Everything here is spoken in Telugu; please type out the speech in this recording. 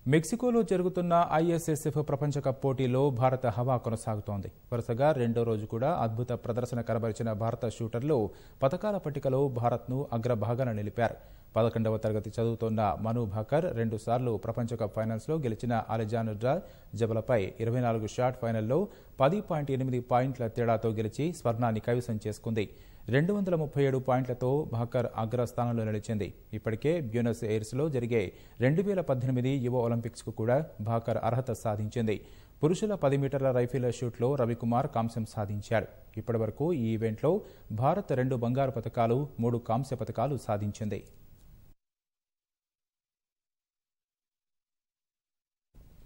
మెక్సికోలో జరుగుతున్న ఐఎస్ఎస్ఎఫ్ ప్రపంచ కప్ పోటీలో భారత హవా కొనసాగుతోంది వరుసగా రెండో రోజు కూడా అద్భుత ప్రదర్శన కనబరిచిన భారత షూటర్లు పథకాల పట్టికలో భారత్ను అగ్రభాగాన నిలిపారు పదకొండవ తరగతి చదువుతోన్న మను భాకర్ రెండుసార్లు ప్రపంచ కప్ ఫైనల్స్లో గెలిచిన అలెజాండ్రా జబలపై ఇరవై నాలుగు షాట్ ఫైనల్లో పది పాయింట్ ఎనిమిది పాయింట్ల తేడాతో గెలిచి స్వర్ణాన్ని కైవసం చేసుకుంది రెండు వందల ముప్పై ఏడు పాయింట్లతో భాకర్ అగ్రస్థానంలో నిలిచింది ఇప్పటికే బ్యూనస్ ఎయిర్స్లో జరిగే రెండు వేల పద్దెనిమిది యువ ఒలింపిక్స్కు కూడా భాకర్ అర్హత సాధించింది పురుషుల పది మీటర్ల రైఫిల్ షూట్లో రవికుమార్ కాంస్యం సాధించాడు ఇప్పటివరకు ఈ ఈవెంట్లో భారత్ రెండు బంగారు పథకాలు మూడు కాంస్య పథకాలు సాధించింది